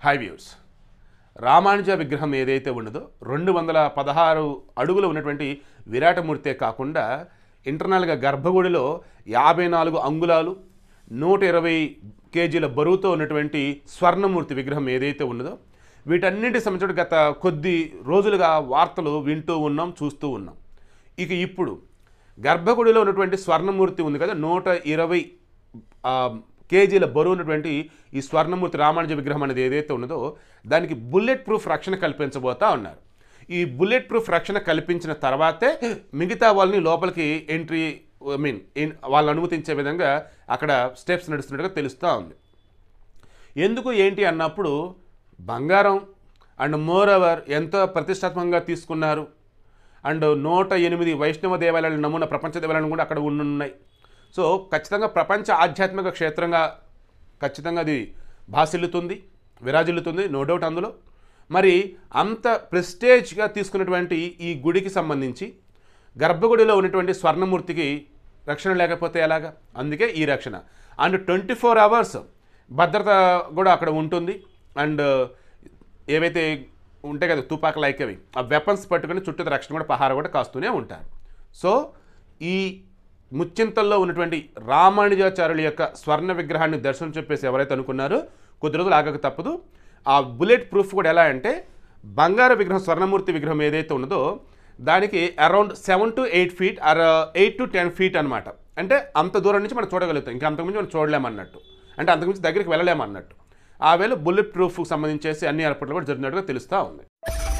high views Ramanuja విగ్రహం ఏదైతే ఉన్నదో రెండు వందల పదహారు అడుగులు ఉన్నటువంటి విరాటమూర్తే కాకుండా ఇంటర్నల్గా గర్భగుడిలో యాభై నాలుగు అంగుళాలు నూట ఇరవై కేజీల బరువుతో ఉన్నటువంటి స్వర్ణమూర్తి విగ్రహం ఏదైతే ఉన్నదో వీటన్నిటి సంబంధించిన గత కొద్ది రోజులుగా వార్తలు వింటూ ఉన్నాం చూస్తూ ఉన్నాం ఇక ఇప్పుడు గర్భగుడిలో ఉన్నటువంటి స్వర్ణమూర్తి ఉంది కదా నూట ఇరవై ఆ, కేజీల బరువు ఉన్నటువంటి ఈ స్వర్ణమూర్తి రామానుజ విగ్రహం అనేది ఏదైతే ఉన్నదో దానికి బుల్లెట్ ప్రూఫ్ రక్షణ కల్పించబోతా ఉన్నారు ఈ బుల్లెట్ ప్రూఫ్ రక్షణ కల్పించిన తర్వాతే మిగతా వాళ్ళని లోపలికి ఎంట్రీ ఐ మీన్ వాళ్ళని అనుమతించే విధంగా అక్కడ స్టెప్స్ నడుస్తున్నట్టుగా తెలుస్తూ ఉంది ఎందుకు ఏంటి అన్నప్పుడు బంగారం అండ్ మోర్ ఓవర్ ఎంతో ప్రతిష్టాత్మకంగా తీసుకున్నారు అండ్ నూట ఎనిమిది వైష్ణవ దేవాలయాల నమూనా ప్రపంచ దేవాలయాలు కూడా అక్కడ ఉన్నాయి సో ఖచ్చితంగా ప్రపంచ ఆధ్యాత్మిక క్షేత్రంగా ఖచ్చితంగా అది భాసిల్లుతుంది విరాజిల్లుతుంది నో డౌట్ అందులో మరి అంత ప్రెస్టేజ్గా తీసుకున్నటువంటి ఈ గుడికి సంబంధించి గర్భగుడిలో ఉన్నటువంటి స్వర్ణమూర్తికి రక్షణ లేకపోతే ఎలాగా అందుకే ఈ రక్షణ అండ్ ట్వంటీ ఫోర్ అవర్స్ భద్రత కూడా అక్కడ ఉంటుంది అండ్ ఏవైతే ఉంటాయి కదా తుపాకు లైక్ అవి ఆ వెపన్స్ పట్టుకొని చుట్టూ రక్షణ కూడా పహార కూడా కాస్తూనే ఉంటారు సో ఈ ముచ్చింతల్లో ఉన్నటువంటి రామానుజాచార్యుల యొక్క స్వర్ణ విగ్రహాన్ని దర్శనం చెప్పేసి ఎవరైతే అనుకున్నారో కొద్ది రోజులు ఆగక తప్పదు ఆ బుల్లెట్ ప్రూఫ్ కూడా ఎలా అంటే బంగారు విగ్రహం స్వర్ణమూర్తి విగ్రహం ఏదైతే ఉన్నదో దానికి around seven to eight feet or eight to ten feet అనమాట అంటే అంత దూరం నుంచి మనం చూడగలుగుతాం ఇంకా అంతకుమించి మనం చూడలేమన్నట్టు అంటే అంతకుమించి దగ్గరికి వెళ్ళలేమన్నట్టు ఆ వేళ బుల్లెట్ ప్రూఫ్కి సంబంధించేసి అన్ని ఏర్పాట్లు కూడా జరిగినట్టుగా తెలుస్తూ ఉంది